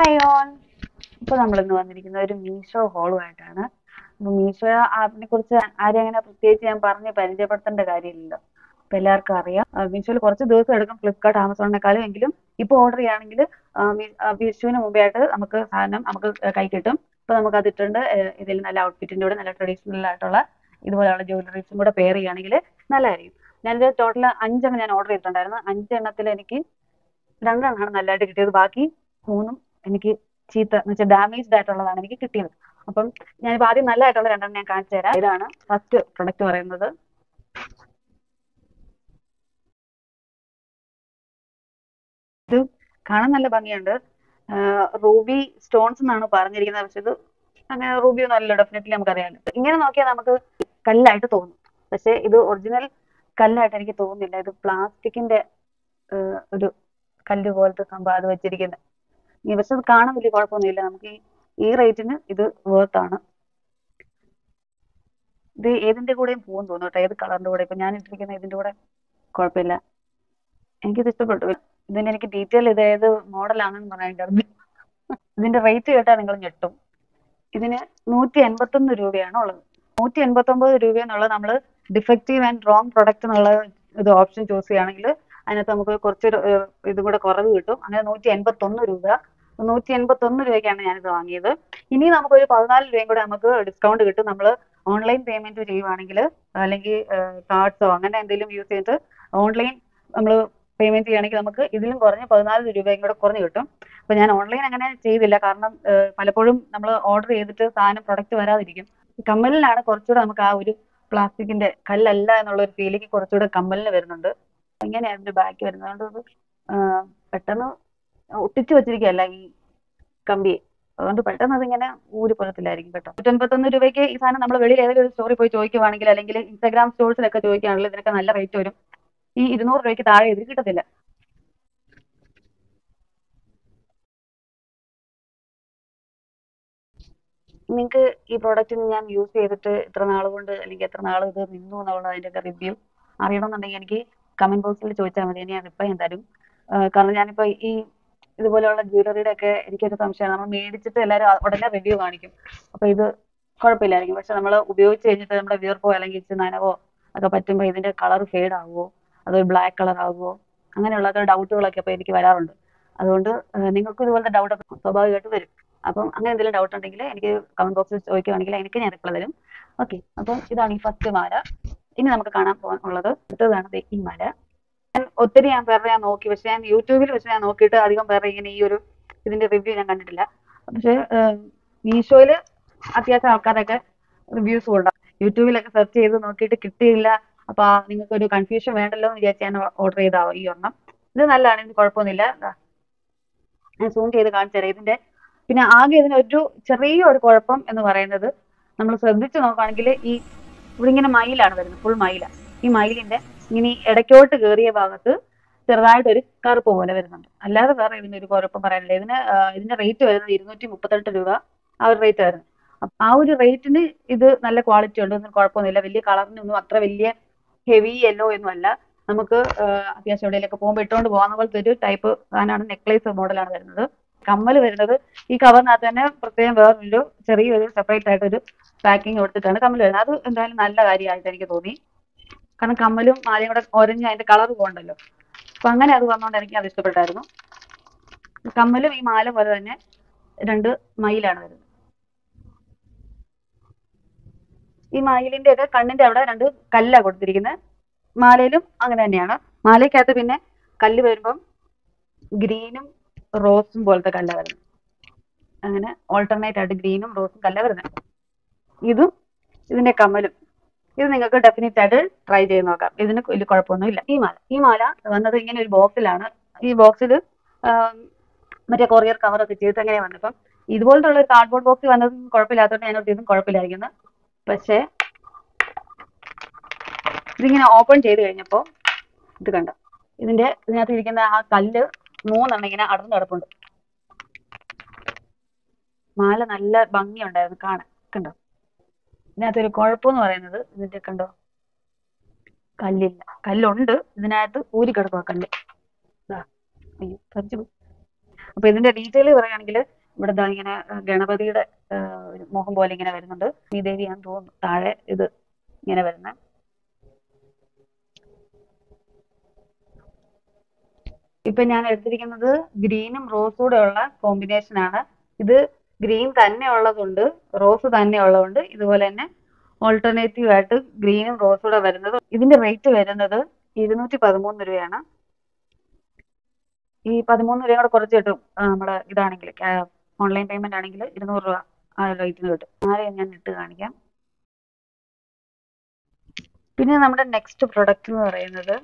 Hi all ഇപ്പൊ നമ്മൾ ഇന്ന് വന്നിരിക്കുന്നത് ഒരു മീഷോ ഹോളുമായിട്ടാണ് അപ്പൊ മീഷോ ആപ്പിനെ കുറിച്ച് ആരും അങ്ങനെ പ്രത്യേകിച്ച് ഞാൻ പറഞ്ഞ് പരിചയപ്പെടുത്തേണ്ട കാര്യമില്ലല്ലോ അപ്പൊ എല്ലാവർക്കും അറിയാം ആ, മീഷോയിൽ കുറച്ച് ദിവസം എടുക്കും ഫ്ലിപ്കാർട്ട് ആമസോണിനെക്കാളും എങ്കിലും ഇപ്പൊ ഓർഡർ ചെയ്യുകയാണെങ്കിൽ വിഷുവിന് മുമ്പേ ആയിട്ട് നമുക്ക് സാധനം നമുക്ക് കൈ കിട്ടും ഇപ്പൊ നമുക്ക് അത് ഇട്ടുണ്ട് ഇതിൽ നല്ല ഔട്ട്ഫിറ്റിന്റെ കൂടെ നല്ല ട്രഡീഷണൽ ആയിട്ടുള്ള ഇതുപോലെയുള്ള ജ്വല്ലറീസും കൂടെ പെയർ ചെയ്യുകയാണെങ്കിൽ നല്ലതായിരിക്കും ഞാനിത് ടോട്ടൽ അഞ്ചെണ്ണം ഞാൻ ഓർഡർ ചെയ്തിട്ടുണ്ടായിരുന്നു അഞ്ചെണ്ണത്തിൽ എനിക്ക് രണ്ടെണ്ണമാണ് നല്ലതായിട്ട് കിട്ടിയത് ബാക്കി മൂന്നും എനിക്ക് ചീത്ത എന്ന് വെച്ചാൽ ഡാമേജ്ഡ് ആയിട്ടുള്ളതാണ് എനിക്ക് കിട്ടിയത് അപ്പം ഞാനിപ്പോൾ ആദ്യം നല്ലതായിട്ടുള്ള രണ്ടെണ്ണം ഞാൻ കാണിച്ചു തരാം ഇതാണ് ഫസ്റ്റ് പ്രൊഡക്റ്റ് പറയുന്നത് ഇത് കാണാൻ നല്ല ഭംഗിയുണ്ട് റൂബി സ്റ്റോൺസ് എന്നാണ് പറഞ്ഞിരിക്കുന്നത് പക്ഷെ ഇത് അങ്ങനെ റൂബി ഒന്നും അല്ലല്ലോ ഡെഫിനറ്റ്ലി നമുക്കറിയാമല്ലോ ഇങ്ങനെ നോക്കിയാൽ നമുക്ക് കല്ലായിട്ട് തോന്നും പക്ഷെ ഇത് ഒറിജിനൽ കല്ലായിട്ട് എനിക്ക് തോന്നുന്നില്ല ഇത് പ്ലാസ്റ്റിക്കിന്റെ ഒരു കല്ല് പോലത്തെ സംഭവം അത് വെച്ചിരിക്കുന്നത് ഈ പക്ഷെ ഇത് കാണാൻ വലിയ കുഴപ്പമൊന്നുമില്ല നമുക്ക് ഈ ഈ റേറ്റിന് ഇത് worth ആണ് ഇത് ഏതിന്റെ കൂടെയും പോകും തോന്നുന്നു കേട്ടോ ഏത് കളറിന്റെ കൂടെ ഇപ്പൊ ഞാൻ ഇട്ടിരിക്കുന്ന ഇതിന്റെ കൂടെ കുഴപ്പമില്ല എനിക്കിത് ഇഷ്ടപ്പെട്ടു ഇതിന്റെ എനിക്ക് ഡീറ്റെയിൽ ഇത് ഏത് മോഡലാണെന്ന് പറയാൻ ഇതിന്റെ റേറ്റ് കേട്ടാൽ നിങ്ങൾ ഞെട്ടും ഇതിന് നൂറ്റി എൺപത്തൊന്ന് രൂപയാണ് ഉള്ളത് നൂറ്റി എൺപത്തി ഒമ്പത് രൂപ എന്നുള്ളത് നമ്മൾ ഡിഫക്റ്റീവ് ആൻഡ് റോങ് പ്രൊഡക്റ്റ് എന്നുള്ള ഇത് ഓപ്ഷൻ ചൂസ് ചെയ്യുകയാണെങ്കിൽ അതിനകത്ത് നമുക്ക് കുറച്ച് ഇതും കൂടെ കുറവ് കിട്ടും അങ്ങനെ നൂറ്റി എൺപത്തി ഒന്ന് രൂപ നൂറ്റി എൺപത്തി ഒന്ന് രൂപയ്ക്കാണ് ഞാനിത് വാങ്ങിയത് ഇനി നമുക്കൊരു പതിനാല് രൂപയും കൂടെ നമുക്ക് ഡിസ്കൗണ്ട് കിട്ടും നമ്മൾ ഓൺലൈൻ പേയ്മെന്റ് ചെയ്യുവാണെങ്കിൽ അല്ലെങ്കിൽ കാർഡ്സോ അങ്ങനെ എന്തെങ്കിലും യൂസ് ചെയ്തിട്ട് ഓൺലൈൻ നമ്മൾ പേയ്മെന്റ് ചെയ്യുകയാണെങ്കിൽ നമുക്ക് ഇതിലും കുറഞ്ഞ് പതിനാല് രൂപയും കൂടെ കുറഞ്ഞ് കിട്ടും അപ്പൊ ഞാൻ ഓൺലൈൻ അങ്ങനെ ചെയ്തില്ല കാരണം ഏഹ് പലപ്പോഴും നമ്മൾ ഓർഡർ ചെയ്തിട്ട് സാധനം പ്രൊഡക്റ്റ് വരാതിരിക്കും ഈ കമ്മലിനാണ് കുറച്ചുകൂടെ നമുക്ക് ആ ഒരു പ്ലാസ്റ്റിക്കിന്റെ കല്ലല്ല എന്നുള്ള ഒരു ഫീലിംഗ് കുറച്ചുകൂടെ കമ്മലിന് വരുന്നുണ്ട് ഇങ്ങനെയാണ് ഇതിന്റെ ബാക്ക് വരുന്നത് അതുകൊണ്ട് ഇത് ആഹ് പെട്ടെന്ന് ഒട്ടിച്ചു വെച്ചിരിക്കുകയല്ല ഈ കമ്പിയെ അതുകൊണ്ട് പെട്ടെന്ന് അതിങ്ങനെ ഊരി പുറത്തില്ലായിരിക്കും കേട്ടോ നൂറ്റൻപത്തൊന്ന് രൂപയ്ക്ക് ഈ സാധനം നമ്മൾ വെളിയിൽ ഏതെങ്കിലും ഒരു സ്റ്റോറിൽ പോയി ചോദിക്കുവാണെങ്കിൽ അല്ലെങ്കിൽ ഇൻസ്റ്റാഗ്രാം സ്റ്റോഴ്സിലൊക്കെ ചോദിക്കുകയാണെങ്കിൽ ഇതിനൊക്കെ നല്ല റേറ്റ് വരും ഈ ഇരുന്നൂറ് രൂപയ്ക്ക് താഴെ ഇതിൽ കിട്ടത്തില്ല നിങ്ങൾക്ക് ഈ പ്രോഡക്റ്റ് ഞാൻ യൂസ് ചെയ്തിട്ട് എത്ര നാൾ കൊണ്ട് അല്ലെങ്കിൽ എത്ര നാൾ ഇത് നിന്നു എന്നുള്ള അതിൻ്റെയൊക്കെ റിവ്യൂ അറിയണമെന്നുണ്ടെങ്കിൽ എനിക്ക് കമന്റ് ബോക്സിൽ ചോദിച്ചാൽ മതി ഞാൻ റിപ്ലൈ ഞാൻ തരും ആഹ് കാരണം ഞാനിപ്പോൾ ഈ ഇതുപോലെയുള്ള ജ്വല്ലറിയുടെ ഒക്കെ എനിക്കൊരു സംശയമാണ് നമ്മൾ മേടിച്ചിട്ട് എല്ലാവരും അ- ഉടനെ റിവ്യൂ കാണിക്കും അപ്പോൾ ഇത് കുഴപ്പമില്ലായിരിക്കും പക്ഷെ നമ്മൾ ഉപയോഗിച്ച് കഴിഞ്ഞിട്ട് നമ്മുടെ വിയർപ്പോ അല്ലെങ്കിൽ ഇച്ചിരി നനവോ ഒക്കെ പറ്റുമ്പോൾ ഇതിന്റെ കളർ ഫെയ്ഡ് ആവുമോ അതോ ബ്ലാക്ക് കളർ ആവുമോ അങ്ങനെയുള്ള ഡൗട്ടുകളൊക്കെ അപ്പോൾ എനിക്ക് വരാറുണ്ട് അതുകൊണ്ട് ആഹ് നിങ്ങൾക്ക് ഇതുപോലത്തെ ഡൗട്ട് സ്വാഭാവികമായിട്ട് വരും അപ്പം അങ്ങനെ എന്തെങ്കിലും ഡൗട്ട് ഉണ്ടെങ്കിൽ എനിക്ക് കമന്റ് ബോക്സിൽ ചോദിക്കുകയാണെങ്കിൽ എനിക്ക് ഞാൻ റിപ്ലൈ തരും ഓക്കെ അപ്പം ഇതാണ് ഈ ഫസ്റ്റ് മാല ഇനി നമുക്ക് കാണാൻ പോകാൻ ഉള്ളത് അടുത്തതാണ് ദേ ഈ മാല ഞാൻ ഒത്തിരി ഞാൻ പേരുടെ ഞാൻ നോക്കി പക്ഷെ ഞാൻ യൂട്യൂബിൽ വെച്ച് ഞാൻ നോക്കിയിട്ട് അധികം പേരുടെ ഇങ്ങനെ ഈ ഒരു ഇതിന്റെ റിവ്യൂ ഞാൻ കണ്ടിട്ടില്ല പക്ഷെ മീഷോയിൽ അത്യാവശ്യം ആൾക്കാരൊക്കെ റിവ്യൂസ് ഉണ്ടാവും യൂട്യൂബിലൊക്കെ സെർച്ച് ചെയ്ത് നോക്കിയിട്ട് കിട്ടിയില്ല അപ്പൊ നിങ്ങൾക്ക് ഒരു കൺഫ്യൂഷൻ വേണ്ടല്ലോ എന്ന് വിചാരിച്ച് ഞാൻ ഓർഡർ ചെയ്താവും ഈ ഒരെണ്ണം ഇത് നല്ലതാണ് ഇതിന് കുഴപ്പമൊന്നുമില്ല ദാ, ഞാൻ സൂം ചെയ്ത് കാണിച്ചു തരാം ഇതിന്റെ പിന്നെ ആകെ ഇതിന് ഒരു ചെറിയ ഒരു കുഴപ്പം എന്ന് പറയുന്നത് നമ്മൾ ശ്രദ്ധിച്ച് നോക്കുകയാണെങ്കിൽ ഈ ഇവിടെ ഇങ്ങനെ മയിലാണ് വരുന്നത് ഫുൾ മയില ഈ മയിലിന്റെ ഇങ്ങനെ ഈ ഇടയ്ക്കോട്ട് കയറിയ ഭാഗത്ത് ചെറുതായിട്ടൊരു കറുപ്പ് പോലെ വരുന്നുണ്ട് അല്ലാതെ വേറെ ഇതിനൊരു കുഴപ്പം പറയാനില്ല ഇതിന് ആ, ഇതിന്റെ റേറ്റ് വരുന്നത് ഇരുന്നൂറ്റി മുപ്പത്തെട്ട് രൂപ ആ ഒരു റേറ്റ് വരുന്നത് അപ്പൊ ആ ഒരു റേറ്റിന് ഇത് നല്ല ക്വാളിറ്റി ഉണ്ട് ഒന്നും കുഴപ്പമൊന്നുമില്ല വലിയ കളറിനൊന്നും അത്ര വലിയ ഹെവി യെല്ലോ ഒന്നും അല്ല നമുക്ക് ആ, അത്യാവശ്യം എവിടെയെങ്കിലൊക്കെ പോകുമ്പോൾ ഇട്ടുകൊണ്ട് പോകുന്ന പോലത്തെ ഒരു ടൈപ്പ് സാധനമാണ് നെക്ലേസ് മോഡലാണ് വരുന്നത് കമ്മൽ വരുന്നത് ഈ കവറിനകത്ത് തന്നെ പ്രത്യേകം വേറൊരു ചെറിയൊരു സെപ്പറേറ്റ് ആയിട്ടൊരു പാക്കിംഗ് കൊടുത്തിട്ടാണ് കമ്മൽ വരുന്നത് അത് എന്തായാലും നല്ല കാര്യമായിട്ട് എനിക്ക് തോന്നി കാരണം കമ്മലും മാലയും കൂടെ ഒരഞ്ഞ് അതിന്റെ കളർ പോകണ്ടല്ലോ അപ്പൊ അങ്ങനെ അത് വന്നോണ്ട് എനിക്ക് അത് ഇഷ്ടപ്പെട്ടായിരുന്നു കമ്മലും ഈ മാല പോലെ തന്നെ രണ്ട് മയിലാണ് വരുന്നത് ഈ മയിലിന്റെ ഒക്കെ കണ്ണിന്റെ അവിടെ രണ്ട് കല്ലാ കൊടുത്തിരിക്കുന്നത് മാലയിലും അങ്ങനെ തന്നെയാണ് മാലയ്ക്കകത്ത് പിന്നെ കല്ല് വരുമ്പം ഗ്രീനും റോസും പോലത്തെ കല്ല വരുന്നത് അങ്ങനെ ഓൾട്ടർനേറ്റ് ആയിട്ട് ഗ്രീനും റോസും കല്ല വരുന്നത് ഇതും ഇതിന്റെ കമ്മലും ഇത് നിങ്ങൾക്ക് ഡെഫിനറ്റ് ആയിട്ട് ട്രൈ ചെയ്ത് നോക്കാം ഇതിന് വലിയ കുഴപ്പമൊന്നുമില്ല ഈ മാല ഈ മാല വന്നത് ഇങ്ങനെ ഒരു ബോക്സിലാണ് ഈ ബോക്സിൽ മറ്റേ കൊറിയർ കവർ ഒക്കെ ചെയ്തിട്ട് അങ്ങനെ വന്നപ്പം ഇതുപോലത്തെ ഉള്ള ഒരു കാർഡ്ബോർഡ് ബോക്സ് വന്നത് കുഴപ്പമില്ലാത്തതുകൊണ്ട് ഞാൻ ഇതും കുഴപ്പമില്ലായിരിക്കുന്നു പക്ഷേ ഇതിങ്ങനെ ഓപ്പൺ ചെയ്ത് കഴിഞ്ഞപ്പോൾ ഇത് കണ്ടോ ഇതിന്റെ ഇതിനകത്ത് ഇരിക്കുന്ന ആ കല്ല് മൂന്നെണ്ണം ഇങ്ങനെ അടർന്നു കിടപ്പുണ്ട് മാല നല്ല ഭംഗിയുണ്ടായിരുന്നു കാണാൻ കണ്ടോ ഇതിനകത്തൊരു കുഴപ്പമെന്ന് പറയുന്നത് ഇതിന്റെ കണ്ടോ കല്ലില്ല കല്ലുണ്ട് ഇതിനകത്ത് ഊരി കിടക്കുക കല്ല് ദാ, അയ്യോ തെറിച്ചു പോയി. അപ്പൊ ഇതിന്റെ ഡീറ്റെയിൽ പറയുകയാണെങ്കിൽ ഇവിടെ ദാ ഇങ്ങനെ ആ, ഗണപതിയുടെ ആ, ഒരു മുഖം പോലെ ഇങ്ങനെ വരുന്നുണ്ട് ഈ ദേവിയാന്ന് തോന്നുന്നു താഴെ ഇത് ഇങ്ങനെ വരുന്നത് ഇപ്പൊ ഞാൻ എടുത്തിരിക്കുന്നത് ഗ്രീനും റോസും കൂടെ ഉള്ള കോമ്പിനേഷൻ ആണ് ഇത് ഗ്രീൻ തന്നെ ഉള്ളതുണ്ട് റോസ് തന്നെ ഉള്ളതുണ്ട് ഇതുപോലെ തന്നെ ഓൾട്ടർനേറ്റീവ് ആയിട്ട് ഗ്രീനും റോസും കൂടെ വരുന്നത് ഇതിന്റെ റേറ്റ് വരുന്നത് ഇരുന്നൂറ്റി പതിമൂന്ന് രൂപയാണ് ഈ പതിമൂന്ന് രൂപയും കൂടെ കുറച്ച് കിട്ടും ആ, നമ്മുടെ ഇതാണെങ്കിൽ ഓൺലൈൻ പേയ്മെന്റ് ആണെങ്കിൽ ഇരുന്നൂറ് രൂപ ആ റേറ്റിന് കിട്ടും ആരെയും ഞാൻ ഇട്ട് കാണിക്കാം പിന്നെ നമ്മുടെ നെക്സ്റ്റ് പ്രൊഡക്റ്റ് എന്ന് പറയുന്നത്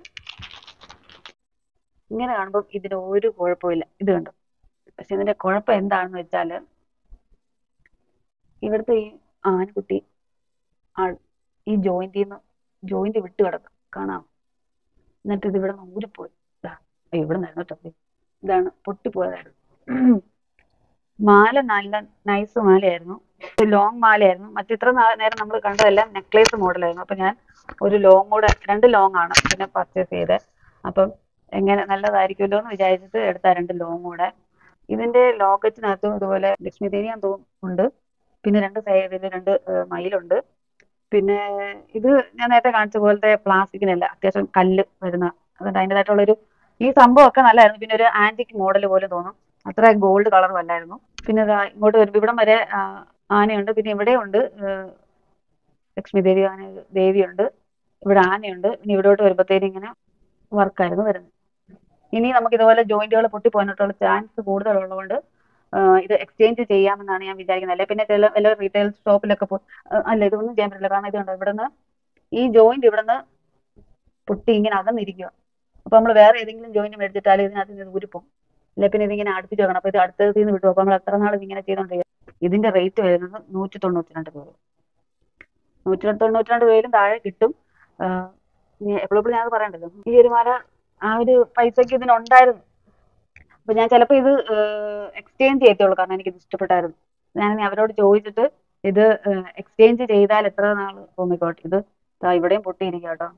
ഇങ്ങനെ കാണുമ്പോൾ ഇതിന് ഒരു കുഴപ്പമില്ല ഇത് കണ്ടു പക്ഷെ ഇതിന്റെ കുഴപ്പം എന്താണെന്ന് വെച്ചാൽ ഇവിടുത്തെ ഈ ആൺകുട്ടി ആൾ ഈ ജോയിന്റിൽ നിന്ന് ജോയിന്റ് വിട്ട് കിടക്കും കാണാം എന്നിട്ട് ഇത് ഇവിടെ നിന്ന് ഊരിപ്പോയി ദാ, അയ്യോ, ഇവിടെ നിന്നായിരുന്നു കേട്ടോ ദേ. ഇതാണ് പൊട്ടിപ്പോയതായിരുന്നു മാല നല്ല നൈസ് മാലയായിരുന്നു ലോങ് മാലയായിരുന്നു മറ്റിത്ര നാ- നേരം നമ്മൾ കണ്ടതെല്ലാം നെക്ലേസ് മോഡലായിരുന്നു അപ്പൊ ഞാൻ ഒരു ലോങ് കൂടെ രണ്ട് ലോങ് ആണ് പിന്നെ പർച്ചേസ് ചെയ്തത് അപ്പം എങ്ങനെ നല്ലതായിരിക്കുമല്ലോ എന്ന് വിചാരിച്ചിട്ട് എടുത്ത രണ്ട് ലോങ് കൂടെ ഇതിന്റെ ലോക്കറ്റിനകത്തും ഇതുപോലെ ലക്ഷ്മി ദേവിയാൻ തോന്നുന്നുണ്ട് പിന്നെ രണ്ട് സൈഡിൽ രണ്ട് ഏഹ്, മയിലുണ്ട് പിന്നെ ഇത് ഞാൻ നേരത്തെ കാണിച്ച പോലത്തെ പ്ലാസ്റ്റിക്കിനല്ല അത്യാവശ്യം കല്ല് വരുന്ന അതുകൊണ്ട് അതിൻ്റെതായിട്ടുള്ളൊരു ഈ സംഭവമൊക്കെ നല്ലതായിരുന്നു പിന്നെ ഒരു ആന്റിക് മോഡൽ പോലെ തോന്നും അത്ര ഗോൾഡ് കളറും അല്ലായിരുന്നു പിന്നെ ദാ ഇങ്ങോട്ട് വരുമ്പോൾ ഇവിടം വരെ ആ, ആനയുണ്ട് പിന്നെ ഇവിടെയുണ്ട് ഏഹ്, ലക്ഷ്മി ദേവി ആന ദേവിയുണ്ട് ഇവിടെ ആനയുണ്ട് ഇനി ഇവിടോട്ട് വരുമ്പോഴത്തേനും ഇങ്ങനെ വർക്കായിരുന്നു വരുന്നത് ഇനി നമുക്ക് ഇതുപോലെ ജോയിന്റുകൾ പൊട്ടിപ്പോകാനായിട്ടുള്ള ചാൻസ് കൂടുതലുള്ളതുകൊണ്ട് ആ, ഇത് എക്സ്ചേഞ്ച് ചെയ്യാമെന്നാണ് ഞാൻ വിചാരിക്കുന്നത് അല്ലെ പിന്നെ ചില വല്ല റീറ്റെയിൽ ഷോപ്പിലൊക്കെ പോ ആ, അല്ല ഇതൊന്നും ചെയ്യാൻ പറ്റില്ല കാരണം ഇതുണ്ട് ഇവിടുന്ന് ഈ ജോയിന്റ് ഇവിടുന്ന് പൊട്ടി ഇങ്ങനെ അകന്നിരിക്കുക അപ്പൊ നമ്മൾ വേറെ ഏതെങ്കിലും ജോയിന്റ് മേടിച്ചിട്ടാലും ഇതിനകത്ത് നിന്ന് ഇത് ഊരിപ്പോകും അല്ലെ പിന്നെ ഇതിങ്ങനെ അടുപ്പിച്ച് വെക്കണം അപ്പൊ ഇത് അടുത്തതിൽ നിന്ന് വിട്ടു അപ്പൊ നമ്മൾ എത്ര നാൾ ഇതിങ്ങനെ ചെയ്തോണ്ടിരിക്കുക ഇതിന്റെ റേറ്റ് വരുന്നത് നൂറ്റി തൊണ്ണൂറ്റി രണ്ട് രൂപ നൂറ്റി തൊണ്ണൂറ്റി രണ്ട് രൂപയിലും താഴെ കിട്ടും എപ്പോഴും ഞാൻ പറയണ്ടല്ലോ ഈ ഒരു മാല ആ ഒരു പൈസക്ക് ഇതിനുണ്ടായിരുന്നു അപ്പൊ ഞാൻ ചിലപ്പോൾ ഇത് എക്സ്ചേഞ്ച് ചെയ്യത്തുള്ളൂ കാരണം എനിക്ക് ഇത് ഇഷ്ടപ്പെട്ടായിരുന്നു ഞാൻ ഇനി അവരോട് ചോദിച്ചിട്ട് ഇത് എക്സ്ചേഞ്ച് ചെയ്താൽ എത്ര നാൾ തോന്നിക്കോട്ടെ ഇത് ദാ ഇവിടെയും പൊട്ടിയിരിക്കുക കേട്ടോ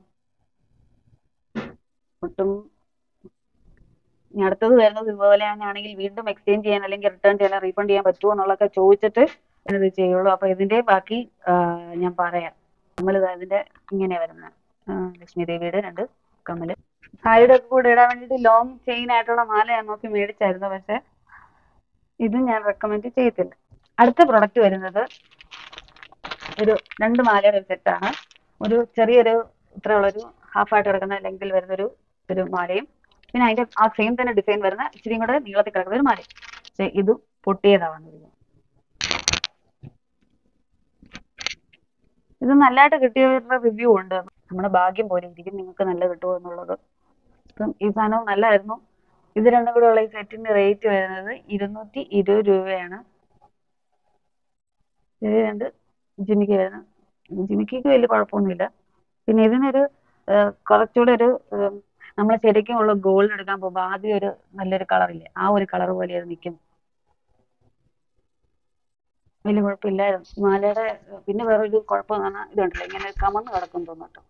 ഒട്ടും ഇനി അടുത്തത് വരുന്നത് ഇതുപോലെ തന്നെയാണെങ്കിൽ വീണ്ടും എക്സ്ചേഞ്ച് ചെയ്യാൻ അല്ലെങ്കിൽ റിട്ടേൺ ചെയ്യാൻ റീഫണ്ട് ചെയ്യാൻ പറ്റുമോ എന്നുള്ളതൊക്കെ ചോദിച്ചിട്ട് ഞാനിത് ചെയ്യുള്ളൂ അപ്പൊ ഇതിന്റെ ബാക്കി ആ, ഞാൻ പറയാം നമ്മൾ ഇതിന്റെ ഇങ്ങനെ വരുന്ന ലക്ഷ്മി ദേവിയുടെ രണ്ട് കമ്മല് സാരിയുടെ ഒക്കെ കൂടെ ഇടാൻ വേണ്ടിയിട്ട് ലോങ് ചെയിൻ ആയിട്ടുള്ള മാല ഞാൻ നോക്കി മേടിച്ചായിരുന്നു പക്ഷെ ഇത് ഞാൻ റെക്കമെൻഡ് ചെയ്യത്തില്ല അടുത്ത പ്രൊഡക്റ്റ് വരുന്നത് ഒരു രണ്ട് മാലയുടെ ഒരു സെറ്റാണ് ഒരു ചെറിയൊരു ഇത്രയുള്ളൊരു ഹാഫായിട്ട് കിടക്കുന്ന ലെങ്കിൽ വരുന്നൊരു ഒരു മാലയും പിന്നെ അതിന്റെ ആ സെയിം തന്നെ ഡിസൈൻ വരുന്ന ഇച്ചിരിയും കൂടെ നീളത്തിൽ കിടക്കുന്ന ഒരു മാലയും പക്ഷെ ഇത് പൊട്ടിയതാ വന്നിരിക്കുന്നത് ഇത് നല്ലതായിട്ട് കിട്ടിയവരുടെ റിവ്യൂ ഉണ്ട് നമ്മുടെ ഭാഗ്യം പോലെ ഇരിക്കും നിങ്ങൾക്ക് നല്ല കിട്ടുമോ എന്നുള്ളത് അപ്പം ഈ സാധനവും നല്ലതായിരുന്നു ഇത് രണ്ടും കൂടെ ഉള്ള ഈ സെറ്റിന്റെ റേറ്റ് വരുന്നത് ഇരുന്നൂറ്റി ഇരുപത് രൂപയാണ് ഇത് രണ്ട് ജിമിക്ക് വരുന്നത് ജിമിക്കിക്ക് വലിയ കുഴപ്പമൊന്നുമില്ല പിന്നെ ഇതിനൊരു ആ, കുറച്ചുകൂടെ ഒരു നമ്മൾ ശരിക്കും ഉള്ള ഗോൾഡ് എടുക്കാൻ പോകുമ്പോൾ ആദ്യം ഒരു നല്ലൊരു കളറില്ലേ ആ ഒരു കളർ പോലെ അത് നിൽക്കും വലിയ കുഴപ്പമില്ലായിരുന്നു ഈ മാലയുടെ ആ, പിന്നെ വേറൊരു കുഴപ്പം എന്ന് പറഞ്ഞാൽ ഇതുണ്ടല്ലോ ഇങ്ങനെ കമന്ന് കിടക്കും തോന്നുന്നു കേട്ടോ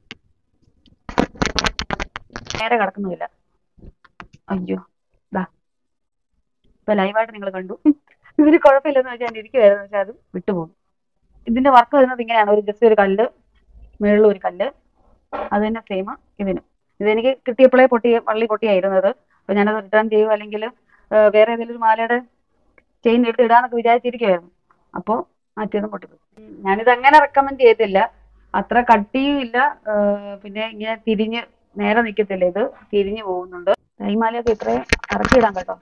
നേരെ കിടക്കുന്നുമില്ല അയ്യോ ദാ ഇപ്പൊ ലൈവായിട്ട് നിങ്ങൾ കണ്ടു ഇതിന് കുഴപ്പമില്ലെന്ന് വെച്ചാൽ ഞാൻ ഇരിക്കുവായിരുന്നു പക്ഷെ അത് വിട്ടുപോകും ഇതിന്റെ വർക്ക് വരുന്നത് ഇങ്ങനെയാണ് ഒരു ജസ്റ്റ് ഒരു കല്ല് മുകളിൽ ഒരു കല്ല് അത് തന്നെ സെയിം ഇതിനും ഇതെനിക്ക് കിട്ടിയപ്പോഴേ പൊട്ടിയ പള്ളി പൊട്ടിയായിരുന്നത് അപ്പൊ ഞാനത് റിട്ടേൺ ചെയ്യുക അല്ലെങ്കിൽ വേറെ ഏതെങ്കിലും ഒരു മാലയുടെ ചെയിൻ എടുത്ത് ഇടാന്നൊക്കെ വിചാരിച്ചിരിക്കുവായിരുന്നു അപ്പോൾ മറ്റേതും പൊട്ടിപ്പോയി ഉം, ഞാനിത് അങ്ങനെ റെക്കമെൻഡ് ചെയ്തില്ല അത്ര കട്ടിയും ഇല്ല ആ, പിന്നെ ഇങ്ങനെ തിരിഞ്ഞ് നേരെ നിൽക്കത്തില്ല ഇത് തിരിഞ്ഞു പോകുന്നുണ്ട് ഈ മാലയൊക്കെ ഇത്രയും ഇറക്കിയിടാൻ കേട്ടോ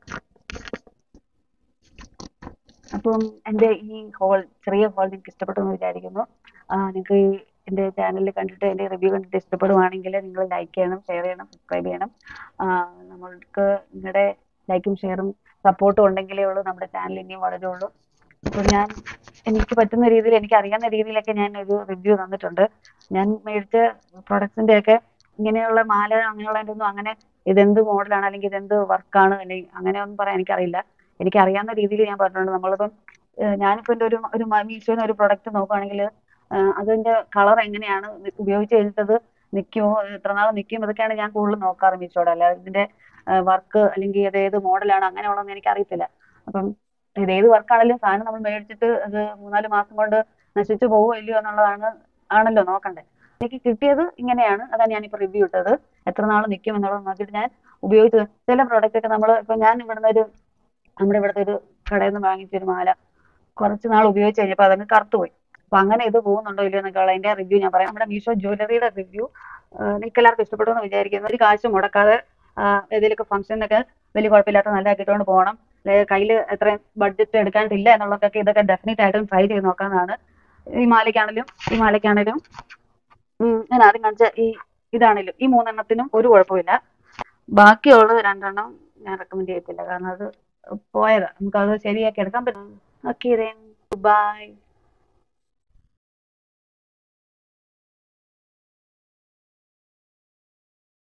അപ്പം എൻ്റെ ഈ ഹോൾ ചെറിയ ഹോൾ നിങ്ങൾക്ക് ഇഷ്ടപ്പെട്ടു എന്ന് വിചാരിക്കുന്നു നിങ്ങൾക്ക് എൻ്റെ ചാനലിൽ കണ്ടിട്ട് എൻ്റെ റിവ്യൂ കണ്ടിട്ട് ഇഷ്ടപ്പെടുവാണെങ്കിൽ നിങ്ങൾ ലൈക്ക് ചെയ്യണം ഷെയർ ചെയ്യണം സബ്സ്ക്രൈബ് ചെയ്യണം ആ, നമ്മൾക്ക് നിങ്ങളുടെ ലൈക്കും ഷെയറും സപ്പോർട്ടും ഉണ്ടെങ്കിലേ ഉള്ളൂ നമ്മുടെ ചാനൽ ഇനിയും വളരുള്ളൂ അപ്പോൾ ഞാൻ എനിക്ക് പറ്റുന്ന രീതിയിൽ എനിക്ക് അറിയാവുന്ന രീതിയിലൊക്കെ ഞാൻ ഒരു റിവ്യൂ തന്നിട്ടുണ്ട് ഞാൻ മേടിച്ച പ്രൊഡക്ട്സിന്റെ ഒക്കെ ഇങ്ങനെയുള്ള മാല അങ്ങനെയുള്ളതിൻ്റെ ഒന്നും അങ്ങനെ ഇതെന്ത് മോഡലാണ് അല്ലെങ്കിൽ ഇതെന്ത് വർക്കാണ് അല്ലെങ്കിൽ അങ്ങനെ ഒന്നും പറയാൻ എനിക്കറിയില്ല എനിക്ക് അറിയാവുന്ന രീതിയിൽ ഞാൻ പറഞ്ഞിട്ടുണ്ട് നമ്മളിപ്പം ഏഹ് ഞാനിപ്പോ എൻ്റെ ഒരു ഒരു മീഷോന്ന് ഒരു പ്രൊഡക്റ്റ് നോക്കുകയാണെങ്കിൽ അതിന്റെ കളർ എങ്ങനെയാണ് ഇത് ഉപയോഗിച്ച് കഴിഞ്ഞിട്ടത് നിൽക്കുമോ എത്ര നാൾ നിൽക്കും ഇതൊക്കെയാണ് ഞാൻ കൂടുതൽ നോക്കാറ് മീഷോയുടെ അല്ലാതെ ഇതിന്റെ വർക്ക് അല്ലെങ്കിൽ അത് ഏത് മോഡലാണ് അങ്ങനെയുള്ളതെന്ന് എനിക്ക് അറിയത്തില്ല അപ്പം ഇത് ഏത് വർക്കാണെങ്കിലും സാധനം നമ്മൾ മേടിച്ചിട്ട് അത് മൂന്നാല് മാസം കൊണ്ട് നശിച്ചു പോവോ ഇല്ലയോ എന്നുള്ളതാണ് ആണല്ലോ നോക്കണ്ടേ എനിക്ക് കിട്ടിയത് ഇങ്ങനെയാണ് അതാണ് ഞാനിപ്പോൾ റിവ്യൂ ഇട്ടത് എത്ര നാൾ നിൽക്കും എന്നുള്ളത് നോക്കിയിട്ട് ഞാൻ ഉപയോഗിച്ചത് ചില പ്രോഡക്റ്റ് ഒക്കെ നമ്മൾ ഇപ്പം ഞാൻ ഇവിടുന്ന് ഒരു നമ്മുടെ ഇവിടുത്തെ ഒരു കടയിൽ നിന്ന് വാങ്ങിച്ചൊരു മാല കുറച്ച് നാൾ ഉപയോഗിച്ച് കഴിഞ്ഞപ്പോൾ അതങ്ങ് കറുത്തുപോയി അപ്പൊ അങ്ങനെ ഇത് പോകുന്നുണ്ടോ ഇല്ലയോ എന്നൊക്കെ ഉള്ള അതിന്റെ റിവ്യൂ ഞാൻ പറയാം നമ്മുടെ മീഷോ ജ്വല്ലറിയുടെ റിവ്യൂ നിങ്ങൾക്ക് എല്ലാവർക്കും ഇഷ്ടപ്പെട്ടു എന്ന് വിചാരിക്കുന്നു ഒരു കാശ് മുടക്കാതെ ഏതെങ്കിലുമൊക്കെ ഫംഗ്ഷനൊക്കെ വലിയ കുഴപ്പമില്ലാത്ത നല്ല ഇട്ടുകൊണ്ട് പോകണം കയ്യിൽ എത്രയും ബഡ്ജറ്റ് എടുക്കാനിട്ടില്ല എന്നുള്ളതൊക്കെ ഇതൊക്കെ ഡെഫിനറ്റ് ആയിട്ടും ട്രൈ ചെയ്ത് നോക്കാവുന്നതാണ് ഈ മാലയ്ക്കാണെങ്കിലും ഈ മാലയ്ക്കാണെങ്കിലും ഉം, ഞാൻ ആദ്യം കാണിച്ച ഈ ഇതാണെങ്കിലും ഈ മൂന്നെണ്ണത്തിനും ഒരു കുഴപ്പമില്ല ബാക്കിയുള്ളത് രണ്ടെണ്ണം ഞാൻ റെക്കമെൻഡ് ചെയ്യത്തില്ല കാരണം അത് പോയതാ നമുക്കത് ശരിയാക്കി എടുക്കാൻ പറ്റും ഓക്കെ ബൈ